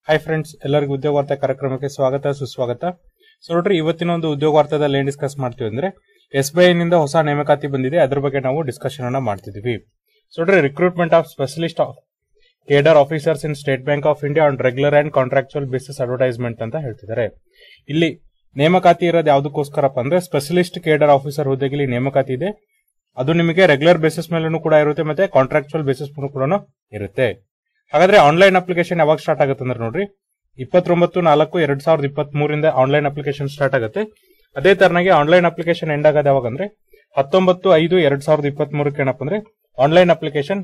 Hi friends ಎಲ್ಲರಿಗೂ ಉದ್ಯೋಗ ವಾರ್ತೆ ಕಾರ್ಯಕ್ರಮಕ್ಕೆ ಸ್ವಾಗತ ಸುಸ್ವಾಗತ ಸೊ ನೋಡ್ರಿ ಇವತ್ತಿನ ಒಂದು ಉದ್ಯೋಗ ವಾರ್ತೆದಲ್ಲಿ ಏನ್ ಡಿಸ್ಕಸ್ ಮಾಡ್ತೀವಿ ಅಂದ್ರೆ ಎಸ್ ಬಿ ಐ ನಿಂದ ಹೊಸ ನೇಮಕಾತಿ ಬಂದಿದೆ ಅದ್ರ ಬಗ್ಗೆ ನಾವು ಡಿಸ್ಕಷನ್ ಅನ್ನ ಮಾಡ್ತಿದೀವಿ ಸೊ ನೋಡ್ರಿ recruitment of specialist of cadre officers in State Bank of India on regular and contractual basis advertisement ಅಂತ ಹೇಳ್ತಿದ್ದಾರೆ ಇಲ್ಲಿ ನೇಮಕಾತಿ ಇರೋದು ಯಾವ್ದಕ್ಕೋಸ್ಕರಪ್ಪ ಅಂದ್ರೆ ಸ್ಪೆಷಲಿಸ್ಟ್ ಕೇಡರ್ ಆಫೀಸರ್ ಹುದ್ದೆಗೆ ಇಲ್ಲಿ ನೇಮಕಾತಿ ಇದೆ ಅದು ನಿಮಗೆ ರೆಗ್ಯುಲರ್ ಬೇಸಿಸ್ ಮೇಲೂ ಕೂಡ ಇರುತ್ತೆ ಮತ್ತೆ ಕಾಂಟ್ರಾಕ್ಚುಯಲ್ ಬೇಸಿಸ್ ಮೇಲೂ ಕೂಡ ಇರುತ್ತೆ ಹಾಗಾದ್ರೆ ಆನ್ಲೈನ್ ಅಪ್ಲಿಕೇಶನ್ ಯಾವಾಗ ಸ್ಟಾರ್ಟ್ ಆಗುತ್ತೆ ಅಂದ್ರೆ ನೋಡ್ರಿ ಇಪ್ಪತ್ತೊಂಬತ್ತು ನಾಲ್ಕು ಎರಡ್ ಸಾವಿರದ ಇಪ್ಪತ್ತ್ ಮೂರಿಂದ ಆನ್ಲೈನ್ ಅಪ್ಲಿಕೇಶನ್ ಸ್ಟಾರ್ಟ್ ಆಗುತ್ತೆ ಅದೇ ತರನಾಗಿ ಆನ್ಲೈನ್ ಅಪ್ಲಿಕೇಶನ್ ಎಂಡ್ ಆಗೋದು ಯಾವಾಗ ಅಂದ್ರೆ ಹತ್ತೊಂಬತ್ತು ಐದು ಎರಡ್ ಸಾವಿರದ ಇಪ್ಪತ್ತ್ ಮೂರಕ್ಕೆ ಏನಪ್ಪ ಅಂದ್ರೆ ಆನ್ಲೈನ್ ಅಪ್ಲಿಕೇಶನ್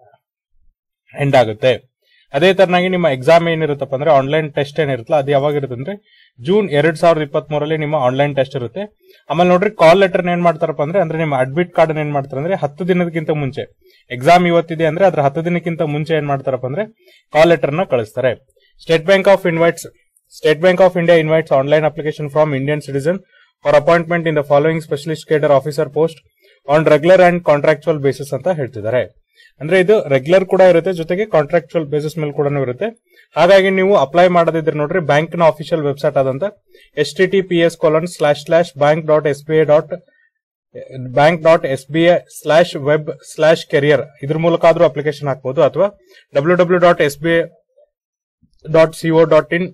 ಎಂಡ್ ಆಗುತ್ತೆ ಅದೇ ತರನಾಗಿ ನಿಮ್ಮ ಎಕ್ಸಾಮ್ ಏನಿರುತ್ತಪ್ಪ ಅಂದ್ರೆ ಆನ್ಲೈನ್ ಟೆಸ್ಟ್ ಏನಿರುತ್ತಲ್ಲ ಅದು ಯಾವಾಗ ಇರುತ್ತೆ ಅಂದ್ರೆ ಜೂನ್ ಎರಡ್ ಸಾವಿರದ ಇಪ್ಪತ್ತ್ ಮೂರಲ್ಲಿ ನಿಮ್ಮ ಆನ್ಲೈನ್ ಟೆಸ್ಟ್ ಇರುತ್ತೆ ಆಮೇಲೆ ನೋಡ್ರಿ ಕಾಲ್ ಲೆಟರ್ ಏನ್ ಮಾಡ್ತಾರಪ್ಪ ಅಂದ್ರೆ ಅಂದ್ರೆ ನಿಮ್ಮ ಅಡ್ಮಿಟ್ ಕಾರ್ಡ್ ಏನ್ ಮಾಡ್ತಾರೆ ಅಂದ್ರೆ ಹತ್ತು ದಿನದಕ್ಕಿಂತ ಮುಂಚೆ ಎಕ್ಸಾಮ್ ಇವತ್ತಿದೆ ಅಂದ್ರೆ ಅದ್ರ ಹತ್ತು ದಿನಕ್ಕಿಂತ ಮುಂಚೆ ಏನ್ ಮಾಡ್ತಾರಪ್ಪ ಅಂದ್ರೆ ಕಾಲ್ ಲೆಟರ್ ನ ಕಳಿಸ್ತಾರೆ State Bank of invites State Bank of India invites online application from Indian citizen for appointment in the following specialist cadre officer post on regular and contractual basis ಅಂತ ಹೇಳ್ತಿದ್ದಾರೆ ಅಂದ್ರೆ ಇದು ರೆಗ್ಯುಲರ್ ಕೂಡ ಇರುತ್ತೆ ಜೊತೆಗೆ ಕಾಂಟ್ರಾಕ್ಚುಯಲ್ ಬೇಸಿಸ್ ಮೇಲೆ ಕೂಡ ಇರುತ್ತೆ ಹಾಗಾಗಿ ನೀವು ಅಪ್ಲೈ ಮಾಡದಿದ್ರೆ ನೋಡ್ರಿ ಬ್ಯಾಂಕ್ ನ ಅಫಿಷಿಯಲ್ ವೆಬ್ಸೈಟ್ ಆದಂತ S T T P S colon slash slash bank dot S B I dot bank dot S B I slash web slash career ಇದ್ರ ಮೂಲಕ ಆದ್ರೂ ಅಪ್ಲಿಕೇಶನ್ ಹಾಕಬಹುದು ಅಥವಾ W W dot S B I dot co dot in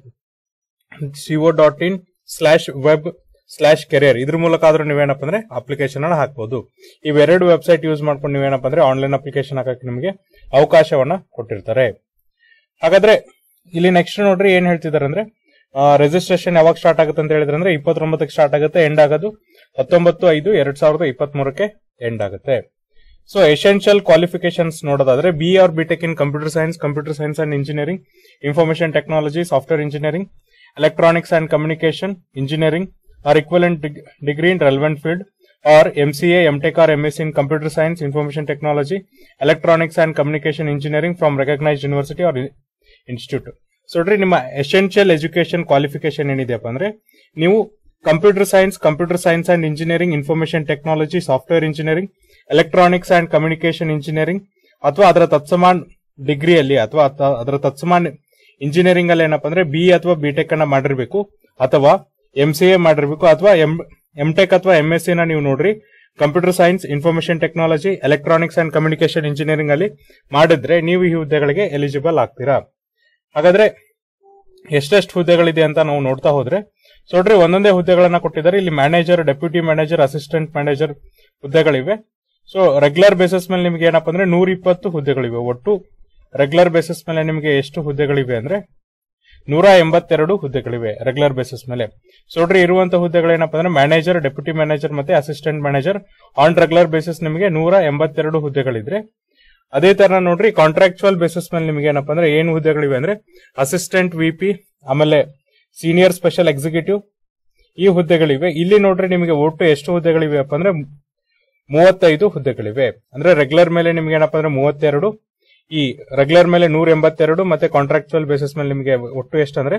co dot in slash web slash career ಇದ್ರ ಮೂಲಕ ಆದ್ರೂ ನೀವೇನಪ್ಪ ಅಂದ್ರೆ application ಅನ್ನ ಹಾಕಬಹುದು ಇವೆರಡು ವೆಬ್ಸೈಟ್ ಯೂಸ್ ಮಾಡ್ಕೊಂಡು ನೀವೇನಪ್ಪ ಅಂದ್ರೆ ಆನ್ಲೈನ್ ಅಪ್ಲಿಕೇಶನ್ ಹಾಕಕ್ಕೆ ನಿಮಗೆ ಅವಕಾಶವನ್ನ ಕೊಟ್ಟಿರ್ತಾರೆ ಹಾಗಾದ್ರೆ ಇಲ್ಲಿ ನೆಕ್ಸ್ಟ್ ನೋಡ್ರಿ ಏನ್ ಹೇಳ್ತಿದಾರೆ ಅಂದ್ರೆ ರಿಜಿಸ್ಟ್ರೇಷನ್ ಯಾವಾಗ ಸ್ಟಾರ್ಟ್ ಆಗುತ್ತೆ ಅಂತ ಹೇಳಿದ್ರೆ ಅಂದ್ರೆ ಇಪ್ಪತ್ತೊಂಬತ್ತಕ್ಕೆ ಸ್ಟಾರ್ಟ್ ಆಗುತ್ತೆ ಎಂಡ್ ಆಗೋದು ಹತ್ತೊಂಬತ್ತು ಐದು ಎರಡ್ ಸಾವಿರದ ಇಪ್ಪತ್ತ್ ಮೂರಕ್ಕೆ ಎಂಡ್ ಆಗುತ್ತೆ ಸೊ ಎಸೆನ್ಷಿಯಲ್ ಕ್ವಾಲಿಫಿಕೇಶನ್ಸ್ ನೋಡೋದಾದ್ರೆ B or B Tech in computer science computer science and engineering information technology software engineering electronics and communication engineering or equivalent degree in relevant field or MCA, MTech or MSc in computer science, information technology, electronics and communication engineering from recognized university or institute. So ನೋಡ್ರಿ ನಿಮ್ಮ essential education qualification ಏನಿದೆಯಪ್ಪ ಅಂದ್ರೆ ನೀವು computer science computer science and engineering information technology software engineering electronics and communication engineering ಅಥವಾ ಅದರ ತತ್ಸಮಾನ್ ಡಿಗ್ರಿಯಲ್ಲಿ ಅಥವಾ ಅದರ ತತ್ಸಮಾನ್ ಇಂಜಿನಿಯರಿಂಗ್ ಅಲ್ಲಿ ಏನಪ್ಪ ಅಂದ್ರೆ ಬಿ ಅಥವಾ ಬಿಟೆಕ್ ಅನ್ನ ಮಾಡಿರ್ಬೇಕು ಅಥವಾ ಎಂ ಸಿ ಎ ಮಾಡಿರ್ಬೇಕು ಅಥವಾ ಎಂ ಎಂ ಟೆಕ್ ಅಥವಾ ಎಂ ಎಸ್ ಸಿ ನ ನೀವು ನೋಡ್ರಿ computer science information technology electronics and communication engineering ಅಲ್ಲಿ ಮಾಡಿದ್ರೆ ನೀವು ಈ ಹುದ್ದೆಗಳಿಗೆ ಎಲಿಜಿಬಲ್ ಆಗ್ತೀರಾ ಹಾಗಾದ್ರೆ ಎಷ್ಟೆಷ್ಟು ಹುದ್ದೆಗಳಿದೆ ಅಂತ ನಾವು ನೋಡ್ತಾ ಹೋದ್ರೆ ಸೊ ನೋಡ್ರಿ ಒಂದೊಂದೇ ಹುದ್ದೆಗಳನ್ನ ಕೊಟ್ಟಿದ್ದಾರೆ ಇಲ್ಲಿ manager deputy manager assistant manager ಹುದ್ದೆಗಳಿವೆ ಸೊ ರೆಗ್ಯುಲರ್ ಬೇಸಿಸ್ ಮೇಲೆ ನಿಮ್ಗೆ ಏನಪ್ಪ ಅಂದ್ರೆ ನೂರ ಇಪ್ಪತ್ತು ಹುದ್ದೆಗಳಿವೆ ಒಟ್ಟು ರೆಗ್ಯುಲರ್ ಬೇಸಿಸ್ ಮೇಲೆ ನಿಮಗೆ ಎಷ್ಟು ಹುದ್ದೆಗಳಿವೆ ಅಂದ್ರೆ ನೂರ ಎಂಬತ್ತೆರಡು ಹುದ್ದೆಗಳಿವೆ ರೆಗ್ಯುಲರ್ ಬೇಸಿಸ್ ಮೇಲೆ ಸೊ ನೋಡ್ರಿ ಇರುವಂತಹ ಹುದ್ದೆಗಳೇನಪ್ಪ ಅಂದ್ರೆ ಮ್ಯಾನೇಜರ್ ಡೆಪ್ಯೂಟಿ ಮ್ಯಾನೇಜರ್ ಮತ್ತೆ assistant manager on regular basis ನಿಮಗೆ ನೂರ ಎಂಬತ್ತೆರಡು ಹುದ್ದೆಗಳಿದ್ರೆ ಅದೇ ತರ ನೋಡ್ರಿ ಕಾಂಟ್ರಾಕ್ಚುಯಲ್ ಬೇಸಿಸ್ ಮೇಲೆ ನಿಮಗೆ ಏನಪ್ಪ ಅಂದ್ರೆ ಏನು ಹುದ್ದೆಗಳಿವೆ ಅಂದ್ರೆ ಅಸಿಸ್ಟೆಂಟ್ ವಿಪಿ ಆಮೇಲೆ ಸೀನಿಯರ್ ಸ್ಪೆಷಲ್ ಎಕ್ಸಿಕ್ಯೂಟಿವ್ ಈ ಹುದ್ದೆಗಳಿವೆ ಇಲ್ಲಿ ನೋಡ್ರಿ ನಿಮಗೆ ಒಟ್ಟು ಎಷ್ಟು ಹುದ್ದೆಗಳಿವೆ ಅಪ್ಪ ಅಂದ್ರೆ ಮೂವತ್ತೈದು ಹುದ್ದೆಗಳಿವೆ ಅಂದ್ರೆ ರೆಗ್ಯುಲರ್ ಮೇಲೆ ನಿಮ್ಗೆ ಏನಪ್ಪ ಅಂದ್ರೆ ಮೂವತ್ತೆರಡು ಈ ರೆಗ್ಯುಲರ್ ಮೇಲೆ ನೂರ ಎಂಬತ್ತೆರಡು ಮತ್ತೆ ಕಾಂಟ್ರಾಕ್ಚುಯಲ್ ಬೇಸಿಸ್ ಮೇಲೆ ನಿಮಗೆ ಒಟ್ಟು ಎಷ್ಟಂದ್ರೆ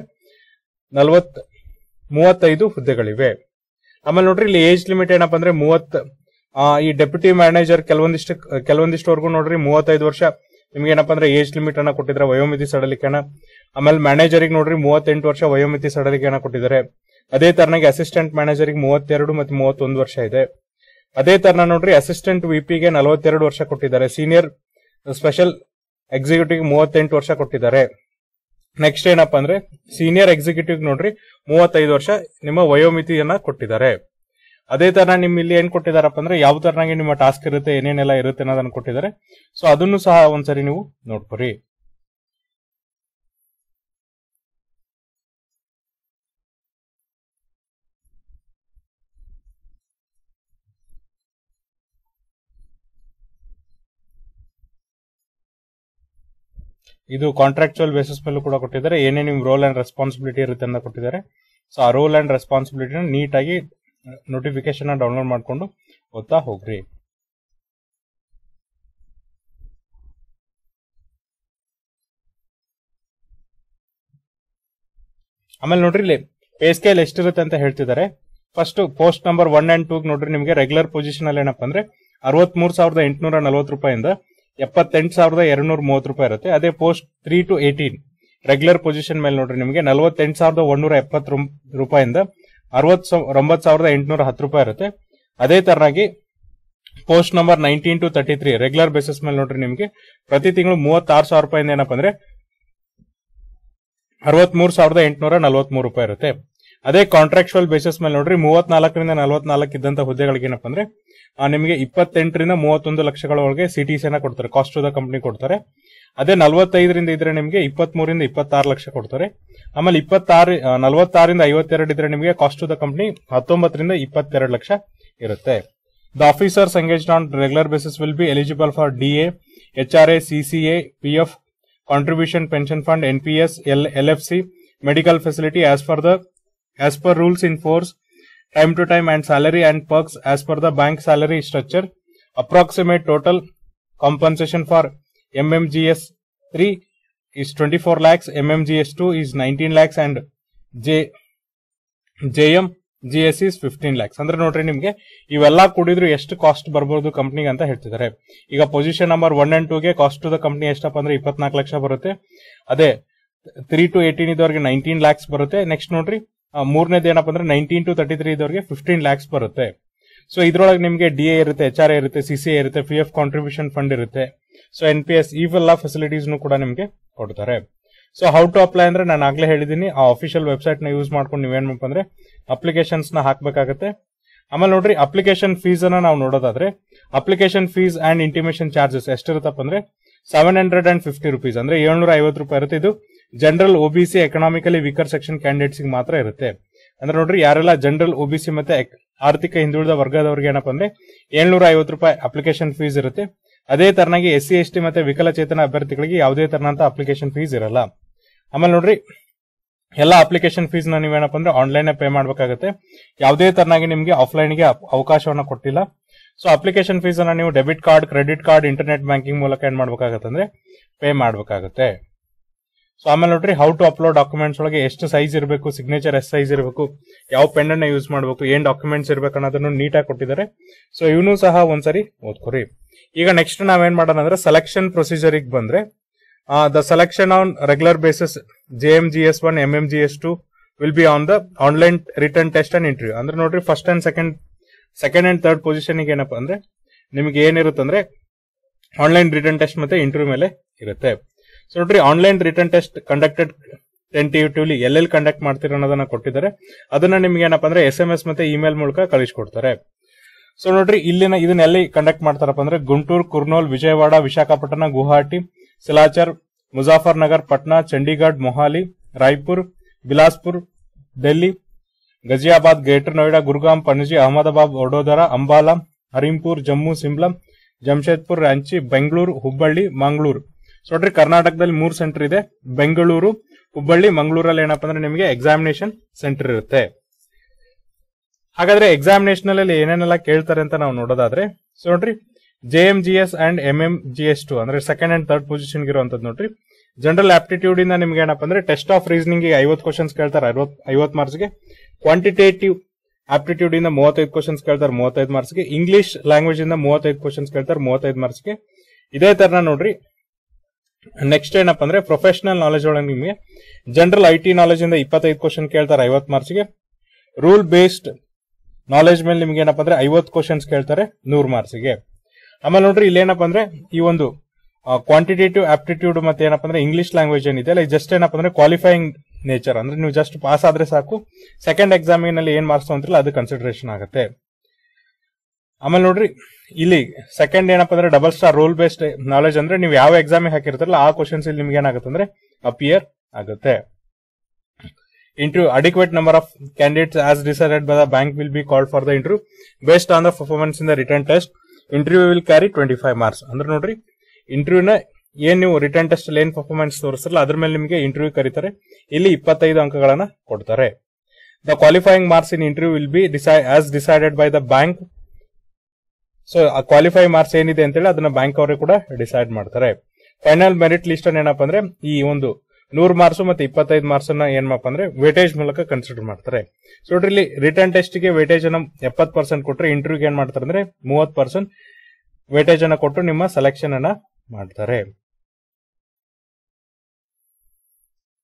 ನಲವತ್ ಮೂವತ್ತೈದು ಹುದ್ದೆಗಳಿವೆ ಆಮೇಲೆ ನೋಡ್ರಿ ಇಲ್ಲಿ ಏಜ್ ಲಿಮಿಟ್ ಏನಪ್ಪ ಅಂದ್ರೆ ಮೂವತ್ ಈ ಡೆಪ್ಯೂಟಿ ಮ್ಯಾನೇಜರ್ ಕೆಲವೊಂದಿಷ್ಟು ಕೆಲವೊಂದಿಷ್ಟವರೆಗೂ ನೋಡ್ರಿ ಮೂವತ್ತೈದು ವರ್ಷ ನಿಮ್ಗೆ ಏನಪ್ಪ ಅಂದ್ರೆ ಏಜ್ ಲಿಮಿಟ್ ಅನ್ನ ಕೊಟ್ಟಿದ್ರೆ ವಯೋಮಿತಿ ಸಡಲಿಕೆನ ಆಮೇಲೆ ಮ್ಯಾನೇಜರಿಗೆ ನೋಡ್ರಿ ಮೂವತ್ತೆಂಟು ವರ್ಷ ವಯೋಮಿತಿ ಸಡಲಿಕೆನ ಕೊಟ್ಟಿದ್ದಾರೆ ಅದೇ ತರನಾಗಿ ಅಸಿಸ್ಟೆಂಟ್ ಮ್ಯಾನೇಜರ್ಗೆ ಮೂವತ್ತೆರಡು ಮತ್ತೆ ಮೂವತ್ತೊಂದು ವರ್ಷ ಇದೆ ಅದೇ ತರ ನೋಡ್ರಿ ಅಸಿಸ್ಟೆಂಟ್ ವಿಪಿಗೆ ನಲವತ್ತೆರಡು ವರ್ಷ ಕೊಟ್ಟಿದ್ದಾರೆ ಸೀನಿಯರ್ ಸ್ಪೆಷಲ್ ಎಕ್ಸಿಕ್ಯೂಟಿವ್ ಮೂವತ್ತೆಂಟು ವರ್ಷ ಕೊಟ್ಟಿದ್ದಾರೆ ನೆಕ್ಸ್ಟ್ ಏನಪ್ಪಾ ಅಂದ್ರೆ ಸೀನಿಯರ್ ಎಕ್ಸಿಕ್ಯೂಟಿವ್ ನೋಡ್ರಿ ಮೂವತ್ತೈದು ವರ್ಷ ನಿಮ್ಮ ವಯೋಮಿತಿಯನ್ನ ಕೊಟ್ಟಿದ್ದಾರೆ ಅದೇ ತರ ನಿಮ್ ಇಲ್ಲಿ ಏನ್ ಕೊಟ್ಟಿದಾರಪ್ಪ ಅಂದ್ರೆ ಯಾವ ತರನಾಗಿ ನಿಮ್ಮ ಟಾಸ್ಕ್ ಇರುತ್ತೆ ಏನೇನೆಲ್ಲ ಇರುತ್ತೆ ಅನ್ನೋದನ್ನ ಕೊಟ್ಟಿದ್ದಾರೆ ಸೊ ಅದನ್ನು ಸಹ ಒಂದ್ಸರಿ ನೀವು ನೋಡ್ಕೊರಿ ಇದು ಕಾಂಟ್ರಾಕ್ಚುಯಲ್ ಬೇಸಿಸ್ ಮೇಲೂ ಕೂಡ ಕೊಟ್ಟಿದ್ದಾರೆ ಏನೇ ನಿಮ್ ರೋಲ್ ಅಂಡ್ ರೆಸ್ಪಾನ್ಸಿಬಿಲಿಟಿ ಇರುತ್ತೆ ಅಂತ ಕೊಟ್ಟಿದ್ದಾರೆ ಸೊ ಆ ರೋಲ್ ಅಂಡ್ ರೆಸ್ಪಾನ್ಸಿಬಿಲಿಟಿನ ನೀಟಾಗಿ ನೋಟಿಫಿಕೇಶನ್ ಡೌನ್ಲೋಡ್ ಮಾಡ್ಕೊಂಡು ಓದ್ತಾ ಹೋಗ್ರಿ ಆಮೇಲೆ ನೋಡ್ರಿ ಇಲ್ಲಿ ಪೇ ಸ್ಕೇಲ್ ಎಷ್ಟಿರುತ್ತೆ ಅಂತ ಹೇಳ್ತಿದ್ದಾರೆ first post number one and two ನೋಡ್ರಿ ನಿಮಗೆ ರೆಗ್ಯುಲರ್ ಪೊಸಿಷನ್ ಅಲ್ಲಿ ಏನಪ್ಪ ಅಂದ್ರೆ ಅರವತ್ಮೂರು ಸಾವಿರದ ಎಂಟುನೂರ ನಲವತ್ತು ರೂಪಾಯಿಂದ ಎಪ್ಪತ್ತೆಂಟು ಸಾವಿರದ ಎರಡ್ನೂರ ಮೂವತ್ತು ರೂಪಾಯಿ ಇರುತ್ತೆ ಅದೇ post three to eighteen regular position ಮೇಲೆ ನೋಡ್ರಿ ನಿಮಗೆ ನಲವತ್ತೆಂಟು ಸಾವಿರದ ಒಂದೂರ ಎಪ್ಪತ್ತು ರೂಪಾಯಿಂದ ಅರವತ್ ಒಂಬತ್ತು ಸಾವಿರದ ಎಂಟುನೂರ ಹತ್ತು ರೂಪಾಯಿ ಇರುತ್ತೆ ಅದೇ ತರನಾಗಿ post number nineteen to thirty three regular basis ಮೇಲೆ ನೋಡ್ರಿ ನಿಮಗೆ ಪ್ರತಿ ತಿಂಗಳು ಮೂವತ್ತಾರು ಸಾವಿರ ರೂಪಾಯಿಂದ ಏನಪ್ಪ ಅಂದ್ರೆ ಅರವತ್ಮೂರು ಸಾವಿರದ ಎಂಟುನೂರ ನಲವತ್ಮೂರು ರೂಪಾಯಿ ಇರುತ್ತೆ ಅದೇ ಕಾಂಟ್ರಾಕ್ಚುಯಲ್ ಬೇಸಿಸ್ ಮೇಲೆ ನೋಡ್ರಿ ಮೂವತ್ನಾಲ್ಕರಿಂದ ನಲವತ್ನಾಲ್ಕು ಇದ್ದಂತ ಹುದ್ದೆಗಳಿಗೆ ಏನಪ್ಪ ಅಂದ್ರೆ ಆ, ನಿಮಗೆ ಇಪ್ಪತ್ತೆಂಟರಿಂದ ಮೂವತ್ತೊಂದು ಲಕ್ಷಗಳ ಒಳಗೆ ಸಿಟಿಸಿ ನ ಕೊಡ್ತಾರೆ ಕಾಸ್ಟ್ ಟು ದ ಕಂಪನಿ ಕೊಡ್ತಾರೆ ಅದೇ ನಲವತ್ತೈದರಿಂದ ಇದ್ರೆ ನಿಮಗೆ ಇಪ್ಪತ್ಮೂರಿಂದ ಇಪ್ಪತ್ತಾರು ಲಕ್ಷ ಕೊಡ್ತಾರೆ ಆಮೇಲೆ ಇಪ್ಪತ್ತಾರು ಆ, ನಲವತ್ತಾರರಿಂದ ಐವತ್ತೆರಡು ಇದ್ರೆ ನಿಮಗೆ ಕಾಸ್ಟ್ ಟು ದ ಕಂಪನಿ ಹತ್ತೊಂಬತ್ತರಿಂದ ಇಪ್ಪತ್ತೆರಡು ಲಕ್ಷ ಇರುತ್ತೆ the officers engaged on regular basis will be eligible for DA HRA CCA PF contribution pension fund nps L- lfc medical facility as per the as per rules in force time to time and salary and perks as per the bank salary structure approximate total compensation for mmgs 3 is 24 lakhs mmgs 2 is 19 lakhs and j jm GS is fifteen lakhs ಅಂದ್ರೆ ನೋಡ್ರಿ ನಿಮ್ಗೆ ಇವೆಲ್ಲ ಕೂಡಿದ್ರು ಎಷ್ಟು cost ಬರ್ಬೋದು ಕಂಪ್ನಿಗೆ ಅಂತ ಹೇಳ್ತಿದ್ದಾರೆ ಈಗ ಪೊಸಿಷನ್ ನಂಬರ್ ಒನ್ ಅಂಡ್ ಟೂಗೆ ಕಾಸ್ಟ್ ಟು ದ ಕಂಪ್ನಿ ಎಷ್ಟಪ್ಪ ಅಂದ್ರೆ ಇಪ್ಪತ್ನಾಲ್ಕು ಲಕ್ಷ ಬರುತ್ತೆ ಅದೇ ತ್ರೀ ಟು ಏಟೀನ್ ಇದ್ದವ್ರಿಗೆ ನೈನ್ಟೀನ್ ಲ್ಯಾಕ್ಸ್ ಬರುತ್ತೆ ನೆಕ್ಸ್ಟ್ ನೋಡ್ರಿ ಆ, ಮೂರನೇದು ಏನಪ್ಪ ಅಂದ್ರೆ ನೈನ್ಟೀನ್ ಟು ತರ್ಟಿ ತ್ರೀ ಇದ್ದವ್ರಿಗೆ ಫಿಫ್ಟೀನ್ ಲ್ಯಾಕ್ಸ್ ಬರುತ್ತೆ ಸೊ ಇದ್ರೊಳಗೆ ನಿಮಗೆ ಡಿ ಎ ಇರುತ್ತೆ ಎಚ್ ಆರ್ ಎ ಇರುತ್ತೆ ಸಿ ಸಿ ಇರುತ್ತೆ ಪಿ ಎಫ್ ಕಾಂಟ್ರಿಬ್ಯೂಷನ್ ಫಂಡ್ ಇರುತ್ತೆ ಸೊ ಎನ್ ಪಿ ಎಸ್ ಇವೆಲ್ಲ ಫೆಸಿಲಿಟೀಸ್ ಕೂಡ ನಿಮಗೆ ಕೊಡ್ತಾರೆ ಸೊ ಹೌ ಟು ಅಪ್ಲೈ ಅಂದ್ರೆ ನಾನು ಆಗ್ಲೇ ಹೇಳಿದೀನಿ ಆ ಅಫಿಷಿಯಲ್ ವೆಬ್ಸೈಟ್ ನ ಯೂಸ್ ಮಾಡ್ಕೊಂಡು ನೀವೇನ್ ಮಾಡಪ್ಪ ಅಂದ್ರೆ ಅಪ್ಲಿಕೇಶನ್ಸ್ ನ ಹಾಕ್ಬೇಕಾಗತ್ತೆ ಆಮೇಲೆ ನೋಡ್ರಿ ಅಪ್ಲಿಕೇಶನ್ ಫೀಸ್ ಅನ್ನ ನಾವು ನೋಡೋದಾದ್ರೆ application fees and intimation charges ಎಷ್ಟಿರುತ್ತಪ್ಪ ಅಂದ್ರೆ seven hundred and fifty rupees ಅಂದ್ರೆ ಏಳ್ನೂರ ಐವತ್ತು ರೂಪಾಯಿ ಇರುತ್ತೆ ಇದು general OBC economically weaker section candidates ಮಾತ್ರ ಇರುತ್ತೆ ಅಂದ್ರೆ ನೋಡ್ರಿ ಯಾರೆಲ್ಲ ಜನರಲ್ ಒಬಿಸಿ ಮತ್ತೆ ಎಕ್- ಆರ್ಥಿಕ ಹಿಂದುಳಿದ ವರ್ಗದವರಿಗೆ ಏನಪ್ಪ ಅಂದ್ರೆ ಏಳ್ನೂರ ಐವತ್ತು ರೂಪಾಯಿ ಅಪ್ಲಿಕೇಶನ್ ಫೀಸ್ ಇರುತ್ತೆ ಅದೇ ತರನಾಗಿ ಎಸ್ ಸಿ ಎಸ್ ಟಿ ಮತ್ತೆ ವಿಕಲಚೇತನ ಅಭ್ಯರ್ಥಿಗಳಿಗೆ ಯಾವುದೇ ತರನಂತ ಅಪ್ಲಿಕೇಶನ್ ಫೀಸ್ ಇರಲ್ಲ ಆಮೇಲೆ ನೋಡ್ರಿ ಎಲ್ಲ ಅಪ್ಲಿಕೇಶನ್ ಫೀಸ್ ನ ನೀವೇನಪ್ಪ ಅಂದ್ರೆ ಆನ್ಲೈನ್ ಪೇ ಮಾಡಬೇಕಾಗುತ್ತೆ ಯಾವುದೇ ತರನಾಗಿ ನಿಮಗೆ ಆಫ್ಲೈನ್ ಗೆ ಅಪ್- ಅವಕಾಶವನ್ನ ಕೊಟ್ಟಿಲ್ಲ ಸೊ ಅಪ್ಲಿಕೇಶನ್ ಫೀಸ್ ಅನ್ನ ನೀವು debit card credit card internet banking ಮೂಲಕ ಏನ್ ಮಾಡ್ಬೇಕಾಗತ್ತೆ ಅಂದ್ರೆ ಪೇ ಮಾಡಬೇಕಾಗುತ್ತೆ ಸೊ ಆಮೇಲೆ ನೋಡ್ರಿ ಹೌ ಟು ಅಪ್ಲೋಡ್ ಡಾಕ್ಯುಮೆಂಟ್ಸ್ ಒಳಗೆ ಎಷ್ಟು ಸೈಜ್ ಇರಬೇಕು ಸಿಗ್ನೇಚರ್ ಎಷ್ಟು ಸೈಜ್ ಇರಬೇಕು ಯಾವ ಪೆನ್ ಅನ್ನ ಯೂಸ್ ಮಾಡಬೇಕು ಏನ್ ಡಾಕ್ಯುಮೆಂಟ್ಸ್ ಇರಬೇಕು ಅನ್ನೋದನ್ನು ನೀಟಾಗಿ ಕೊಟ್ಟಿದ್ದಾರೆ ಸೊ ಇವನು ಸಹ ಒಂದ್ಸರಿ ಓದ್ಕೊರಿ ಈಗ ನೆಕ್ಸ್ಟ್ ನಾವೇನ್ ಮಾಡೋಣ ಅಂದ್ರೆ ಸೆಲೆಕ್ಷನ್ ಪ್ರೊಸೀಜರ್ ಬಂದ್ರೆ the selection on regular basis J M G S one M M G S two will be on the online written test and interview ಅಂದ್ರೆ ನೋಡ್ರಿ first and second second and third position ಏನಪ್ಪಾ ಅಂದ್ರೆ ನಿಮಗೆ ಏನಿರುತ್ತೆ ಅಂದ್ರೆ online written test ಮತ್ತೆ interview ಮೇಲೆ ಇರುತ್ತೆ ಸೊ ನೋಡ್ರಿ online written test conducted tentatively ಎಲ್ಲೆಲ್ಲಿ ಕಂಡಕ್ಟ್ ಮಾಡ್ತೀರ ಅನ್ನೋದನ್ನ ಕೊಟ್ಟಿದ್ದಾರೆ ಅದನ್ನ ನಿಮ್ಗೆ ಏನಪ್ಪಾ ಅಂದ್ರೆ ಎಸ್ ಎಂ ಎಸ್ ಮತ್ತೆ ಇಮೇಲ್ ಮೂಲಕ ಕಳಿಸ್ಕೊಡ್ತಾರೆ ಸೊ ನೋಡ್ರಿ ಇಲ್ಲಿನ ಇದನ್ನ ಎಲ್ಲಿ ಕಂಡಕ್ಟ್ ಮಾಡ್ತಾರಪ್ಪ ಅಂದ್ರೆ ಗುಂಟೂರು ಕುರ್ನೂಲ್ ವಿಜಯವಾಡ ವಿಶಾಖಪಟ್ಟಣ ಗುವಾಹಟಿ ಸಿಲಾಚರ್ ಮುಜಾಫರ್ ನಗರ್ ಪಟ್ನಾ ಚಂಡೀಗಢ್ ಮೊಹಾಲಿ ರಾಯ್ಪುರ್ ಬಿಲಾಸ್ಪುರ್ ಡೆಲ್ಲಿ ಗಜಿಯಾಬಾದ್ ಗ್ರೇಟರ್ ನೋಯ್ಡಾ ಗುರುಗಾಂ ಪಣಜಿ ಅಹಮದಾಬಾದ್ ವಡೋದರ ಅಂಬಾಲಾ ಹರಿಂಪುರ್ ಜಮ್ಮು ಸಿಮ್ಲಾ ಜಮ್ಶೇದ್ಪುರ್ ರಾಂಚಿ ಬೆಂಗಳೂರು ಹುಬ್ಬಳ್ಳಿ ಮಂಗಳೂರು ಸೊ ನೋಡ್ರಿ ಕರ್ನಾಟಕದಲ್ಲಿ ಮೂರು ಸೆಂಟರ್ ಇದೆ ಬೆಂಗಳೂರು ಹುಬ್ಬಳ್ಳಿ ಮಂಗಳೂರಲ್ಲಿ ಏನಪ್ಪಾ ಅಂದ್ರೆ ನಿಮಗೆ ಎಕ್ಸಾಮಿನೇಷನ್ ಸೆಂಟರ್ ಇರುತ್ತೆ ಹಾಗಾದ್ರೆ ಎಕ್ಸಾಮಿನೇಷನ್ ಅಲ್ಲಿ ಏನೇನೆಲ್ಲ ಕೇಳ್ತಾರೆ ಅಂತ ನಾವು ನೋಡೋದಾದ್ರೆ ಸೊ ನೋಡ್ರಿ J M G S and M M G S two ಅಂದ್ರೆ ಸೆಕೆಂಡ್ ಅಂಡ್ ಥರ್ಡ್ ಪೊಸಿಷನ್ ಇರುವಂತದ್ದು ನೋಡ್ರಿ ಜನರಲ್ ಆಪ್ಟಿಟ್ಯೂಡ್ ಇಂದ ನಿಮ್ಗೆ ಏನಪ್ಪ ಅಂದ್ರೆ ಟೆಸ್ಟ್ ಆಫ್ ರೀಸನಿಂಗ್ ಐವತ್ತು ಕ್ವಶನ್ಸ್ ಕೇಳ್ತಾರೆ ಐವತ್ ಮಾರ್ಕ್ಸ್ಗೆ ಕ್ವಾಂಟಿಟೇಟಿವ್ ಆಪ್ಟಿಟ್ಯೂಡ್ ಇಂದ ಮೂವತ್ತೈದು ಕ್ವಶನ್ಸ್ ಕೇಳ್ತಾರೆ ಮೂವತ್ತೈದು ಮಾರ್ಕ್ಸ್ಗೆ ಇಂಗ್ಲಿಷ್ ಲ್ಯಾಂಗ್ವೇಜ್ ಇಂದ ಮೂವತ್ತೈದು ಕ್ವಶನ್ಸ್ ಕೇಳ್ತಾರೆ ಮೂವತ್ತೈದು ಮಾರ್ಕ್ಸ್ಗೆ ಇದೇ ತರನ ನೋಡ್ರಿ ನೆಕ್ಸ್ಟ್ ಏನಪ್ಪ ಅಂದ್ರೆ ಪ್ರೊಫೆಷನಲ್ ನಾಲೆಜ್ ಒಳಗೆ ನಿಮಗೆ ಜನರಲ್ ಐ ಟಿ ನಾಲೆಜ್ ಇಂದ ಇಪ್ಪತ್ತೈದು ಕ್ವಶನ್ ಕೇಳ್ತಾರೆ ಐವತ್ ಮಾರ್ಕ್ಸ್ಗೆ ರೂಲ್ ಬೇಸ್ಡ್ ನಾಲೆಜ್ ಮೇಲೆ ನಿಮ್ಗೆ ಏನಪ್ಪ ಅಂದ್ರೆ ಐವತ್ತು ಕ್ವಶನ್ಸ್ ಕೇಳ್ತಾರೆ ನೂರ್ ಮಾರ್ಕ್ಸ್ಗೆ ಆಮೇಲೆ ನೋಡ್ರಿ ಇಲ್ಲೇನಪ್ಪ ಅಂದ್ರೆ ಈ ಒಂದು ಕ್ವಾಂಟಿಟೇಟಿವ್ ಆಪ್ಟಿಟ್ಯೂಡ್ ಮತ್ತೆ ಏನಪ್ಪ ಅಂದ್ರೆ ಇಂಗ್ಲಿಷ್ ಲ್ಯಾಂಗ್ವೇಜ್ ಏನಿದೆ ಅಲ್ಲ ಜಸ್ಟ್ ಏನಪ್ಪ ಅಂದ್ರೆ ಕ್ವಾಲಿಫೈಯಿಂಗ್ ನೇಚರ್ ಅಂದ್ರೆ ನೀವು ಜಸ್ಟ್ ಪಾಸ್ ಆದ್ರೆ ಸಾಕು ಸೆಕೆಂಡ್ ಎಕ್ಸಾಮಿನಲ್ಲಿ ಏನ್ ಮಾರ್ಕ್ಸ್ ಅಂತಿಲ್ಲ ಅದು ಕನ್ಸಿಡರೇಷನ್ ಆಗುತ್ತೆ ಆಮೇಲೆ ನೋಡ್ರಿ ಇಲ್ಲಿ ಸೆಕೆಂಡ್ ಏನಪ್ಪ ಅಂದ್ರೆ double star role based knowledge ಅಂದ್ರೆ ನೀವು ಯಾವ ಎಕ್ಸಾಮ್ ಹಾಕಿರ್ತಾರಲ್ಲ ಆ ಕ್ವಶನ್ಸ್ ಇಲ್ಲಿ ನಿಮ್ಗೆ ಏನಾಗುತ್ತೆ ಅಂದ್ರೆ ಅಪಿಯರ್ ಆಗುತ್ತೆ interview adequate number of candidates as decided by the bank will be called for the interview based on the performance in the written test interview will carry 25 marks ಅಂದ್ರೆ ನೋಡ್ರಿ ಇಂಟರ್ವ್ಯೂನ ಏನ್ ನೀವು ರಿಟರ್ನ್ ಟೆಸ್ಟ್ ಅಲ್ಲಿ ಏನ್ performance ತೋರಿಸ್ತಾರಲ್ಲ ಅದ್ರ ಮೇಲೆ ನಿಮಗೆ interview ಕರೀತಾರೆ ಇಲ್ಲಿ ಇಪ್ಪತ್ತೈದು ಅಂಕಗಳನ್ನ ಕೊಡ್ತಾರೆ the qualifying marks in interview will be decide as decided by the bank so ಆ ಕ್ವಾಲಿಫೈ ಮಾರ್ಕ್ಸ್ ಏನಿದೆ ಅಂತೇಳಿ ಅದನ್ನ ಬ್ಯಾಂಕ್ ಅವರೇ ಕೂಡ ಡಿಸೈಡ್ ಮಾಡ್ತಾರೆ ಫೈನಲ್ ಮೆರಿಟ್ ಲಿಸ್ಟ್ ಅನ್ನ ಏನಪ್ಪಾ ಅಂದ್ರೆ ಈ ಒಂದು ನೂರು ಮಾರ್ಕ್ಸ್ ಮತ್ತೆ ಇಪ್ಪತ್ತೈದು ಮಾರ್ಕ್ಸ್ ಅನ್ನ ಏನಪ್ಪ ಅಂದ್ರೆ ವೇಟೇಜ್ ಮೂಲಕ ಕನ್ಸಿಡರ್ ಮಾಡ್ತಾರೆ ಸೊ ನೋಡ್ರಿ ಇಲ್ಲಿ ರಿಟರ್ನ್ ಟೆಸ್ಟ್ ಗೆ ವೇಟೇಜ್ ಅನ್ನ ಎಪ್ಪತ್ತು ಪರ್ಸೆಂಟ್ ಕೊಟ್ರೆ ಇಂಟರ್ವ್ಯೂಗೆ ಏನ್ ಮಾಡ್ತಾರೆ ಅಂದ್ರೆ ಮೂವತ್ತು ಪರ್ಸೆಂಟ್ ವೇಟೇಜ್ ಅನ್ನ ಕೊಟ್ಟು ನಿಮ್ಮ ಸೆಲೆಕ್ಷನ್ ಅನ್ನ ಮಾಡ್ತಾರೆ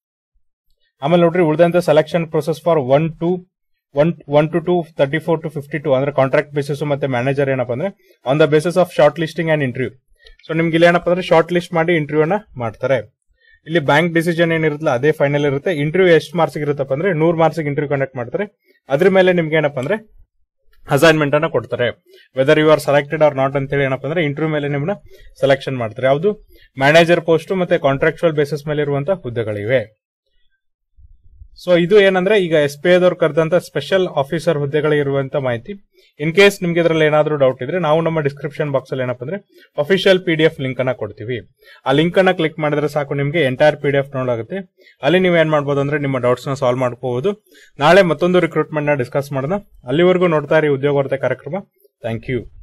ಆಮೇಲೆ ನೋಡ್ರಿ ಉಳಿದಂತ selection process for one to one one two two thirty four to fifty two ಅಂದ್ರೆ ಕಾಂಟ್ರಾಕ್ಟ್ ಬೇಸಿಸ್ ಮತ್ತೆ ಮ್ಯಾನೇಜರ್ ಏನಪ್ಪ ಅಂದ್ರೆ on the basis of shortlisting and interview so ನಿಮ್ಗೆ ಇಲ್ಲಿ ಏನಪ್ಪ ಅಂದ್ರೆ ಶಾರ್ಟ್ ಲಿಸ್ಟ್ ಮಾಡಿ ಇಂಟರ್ವ್ಯೂ ಅನ್ನ ಮಾಡ್ತಾರೆ ಇಲ್ಲಿ ಬ್ಯಾಂಕ್ ಡಿಸಿಷನ್ ಏನಿರುತ್ತಲ್ಲ ಅದೇ ಫೈನಲ್ ಇರುತ್ತೆ ಇಂಟರ್ವ್ಯೂ ಎಷ್ಟು ಮಾರ್ಕ್ಸ್ ಇರುತ್ತಪ್ಪ ಅಂದ್ರೆ ನೂರ್ ಮಾರ್ಕ್ಸ್ ಇಂಟರ್ವ್ಯೂ ಕಂಡಕ್ಟ್ ಮಾಡ್ತಾರೆ ಅದ್ರ ಮೇಲೆ ನಿಮ್ಗೆ ಏನಪ್ಪ ಅಂದ್ರೆ ಅಸೈನ್ಮೆಂಟ್ ಅನ್ನ ಕೊಡ್ತಾರೆ whether you are selected or not ಅಂತ ಹೇಳಿ ಏನಪ್ಪ ಅಂದ್ರೆ ಇಂಟರ್ವ್ಯೂ ಮೇಲೆ ನಿಮ್ಮನ್ನ ಸೆಲೆಕ್ಷನ್ ಮಾಡ್ತಾರೆ ಯಾವುದು ಮ್ಯಾನೇಜರ್ ಪೋಸ್ಟ್ ಮತ್ತೆ ಕಾಂಟ್ರಾಕ್ಚುಯಲ್ ಬೇಸಿಸ್ ಮೇಲೆ ಇರುವಂತಹ ಹುದ್ದೆಗಳಿವೆ ಸೊ ಇದು ಏನಂದ್ರೆ ಈಗ ಎಸ್ ಪಿ ಐದವ್ರು ಕರೆದಂತ ಸ್ಪೆಷಲ್ ಆಫೀಸರ್ ಹುದ್ದೆಗಳಿರುವಂತ ಮಾಹಿತಿ ಇನ್ ಕೇಸ್ ನಿಮ್ಗೆ ಇದರಲ್ಲಿ ಏನಾದ್ರೂ ಡೌಟ್ ಇದ್ರೆ ನಾವು ನಮ್ಮ ಡಿಸ್ಕ್ರಿಪ್ಷನ್ ಬಾಕ್ಸ್ ಅಲ್ಲಿ ಏನಪ್ಪ ಅಂದ್ರೆ official P D F link ಅನ್ನ ಕೊಡ್ತೀವಿ ಆ ಲಿಂಕ್ ಅನ್ನ ಕ್ಲಿಕ್ ಮಾಡಿದ್ರೆ ಸಾಕು ನಿಮ್ಗೆ ಎಂಟೈರ್ ಪಿ ಡಿ ಎಫ್ ನೋಡಾಗುತ್ತೆ ಅಲ್ಲಿ ನೀವು ಏನ್ ಮಾಡ್ಬೋದು ಅಂದ್ರೆ ನಿಮ್ಮ ಡೌಟ್ಸ್ ನ ಸಾಲ್ವ್ ಮಾಡ್ಕೋಬಹುದು ನಾಳೆ ಮತ್ತೊಂದು ರಿಕ್ರೂಟ್ಮೆಂಟ್ ನ ಡಿಸ್ಕಸ್ ಮಾಡೋಣ ಅಲ್ಲಿವರೆಗೂ ನೋಡ್ತಾ ಇರಿ ಉದ್ಯೋಗ ವಾರ್ತೆ ಕಾರ್ಯಕ್ರಮ ಥ್ಯಾಂಕ್ ಯು